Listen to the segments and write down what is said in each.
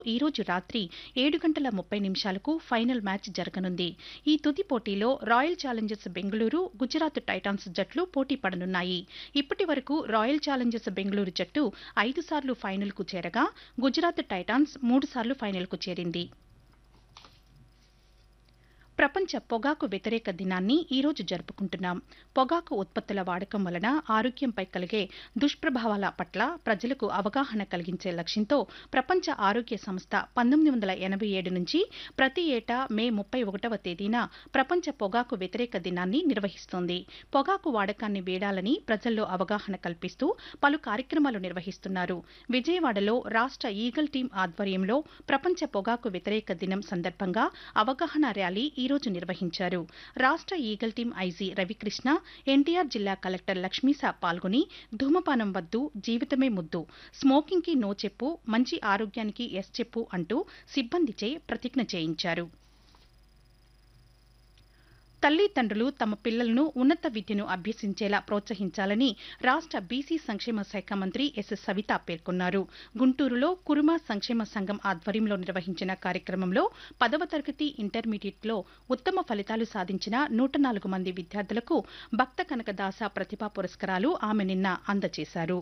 ఈ రోజు రాత్రి ఏడు గంటల ముప్పై నిమిషాలకు ఫైనల్ మ్యాచ్ జరగనుంది ఈ తుది పోటీలో royal challengers Bengaluru Gujarat titans జట్లు పోటీ పడనున్నాయి ఇప్పటి వరకు రాయల్ ఛాలెంజర్స్ బెంగళూరు జట్టు ఐదు సార్లు ఫైనల్కు చేరగా గుజరాత్ టైటాన్స్ మూడు సార్లు ఫైనల్కు చేరింది ప్రపంచ పొగాకు వ్యతిరేక దినాన్ని ఈ రోజు జరుపుకుంటున్నాం పొగాకు ఉత్పత్తుల వాడకం వలన ఆరోగ్యంపై కలిగే దుష్ప్రభావాల పట్ల ప్రజలకు అవగాహన కలిగించే లక్ష్యంతో ప్రపంచ ఆరోగ్య సంస్థ పంతొమ్మిది వందల ఎనభై ఏడు నుంచి ప్రతి ఏటా మే ముప్పై ఒకటవ తేదీన ప్రపంచ పొగాకు వ్యతిరేక దినాన్ని నిర్వహిస్తోంది పొగాకు వాడకాన్ని వేడాలని ప్రజల్లో అవగాహన కల్పిస్తూ పలు కార్యక్రమాలు నిర్వహిస్తున్నారు విజయవాడలో రాష్ట్ర ఈగల్ టీం ఆధ్వర్యంలో ప్రపంచ పొగాకు వ్యతిరేక దినం సందర్భంగా అవగాహన ర్యాలీ ఈ రోజు నిర్వహించారు రాష్ట్ర eagle team IG Ravikrishna NTR జిల్లా కలెక్టర్ లక్ష్మీసా పాల్గొని ధూమపానం వద్దు జీవితమే ముద్దు స్మోకింగ్కి నో చెప్పు మంచి ఆరోగ్యానికి ఎస్ చెప్పు అంటూ సిబ్బందిచే ప్రతిజ్ఞ చేయించారు తల్లిదండ్రులు తమ పిల్లలను ఉన్నత విద్యను అభ్యసించేలా ప్రోత్సహించాలని రాష్ట్ర బీసీ సంక్షేమ శాఖ మంత్రి ఎస్ సవిత పేర్కొన్నారు గుంటూరులో కురుమ సంక్షేమ సంఘం ఆధ్వర్యంలో నిర్వహించిన కార్యక్రమంలో పదవ తరగతి ఇంటర్మీడియట్లో ఉత్తమ ఫలితాలు సాధించిన నూట నాలుగు మంది విద్యార్థులకు భక్త కనకదాస ప్రతిభా పురస్కారాలు ఆమె నిన్న అందజేశారు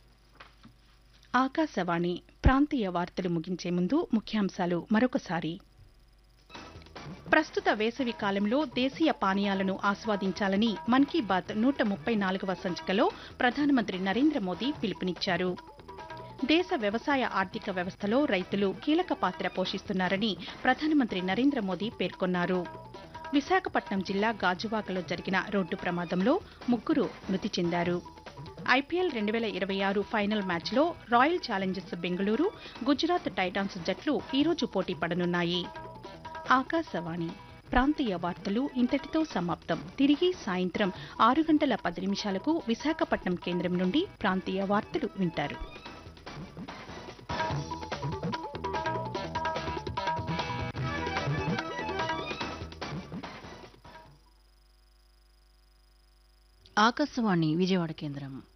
ఆకాశవాణి ప్రాంతీయ వార్తలు ముగించే ముందు ముఖ్యాంశాలు మరొకసారి ప్రస్తుత వేసవి కాలంలో దేశీయ పానీయాలను ఆస్వాదించాలని మన్ కీ బాత్ నూట ముప్పై నాలుగవ సంచికలో ప్రధానమంత్రి నరేంద్ర మోదీ పిలుపునిచ్చారు దేశ వ్యవసాయ ఆర్థిక వ్యవస్థలో రైతులు కీలక పాత్ర పోషిస్తున్నారని ప్రధానమంత్రి నరేంద్ర మోదీ పేర్కొన్నారు విశాఖపట్నం జిల్లా గాజువాకలో జరిగిన రోడ్డు ప్రమాదంలో ముగ్గురు మృతి చెందారు ఐపీఎల్ రెండు వేల ఇరవై ఆరు ఫైనల్ మ్యాచ్లో royal challengers Bengaluru Gujarat titans జట్లు ఈరోజు పోటీ పడనున్నాయి ఆకాశవాణి ప్రాంతీయ వార్తలు ఇంతటితో సమాప్తం తిరిగి సాయంత్రం ఆరు గంటల పది నిమిషాలకు విశాఖపట్నం కేంద్రం నుండి ప్రాంతీయ వార్తలు వింటారు ఆకాశవాణి విజయవాడ కేంద్రం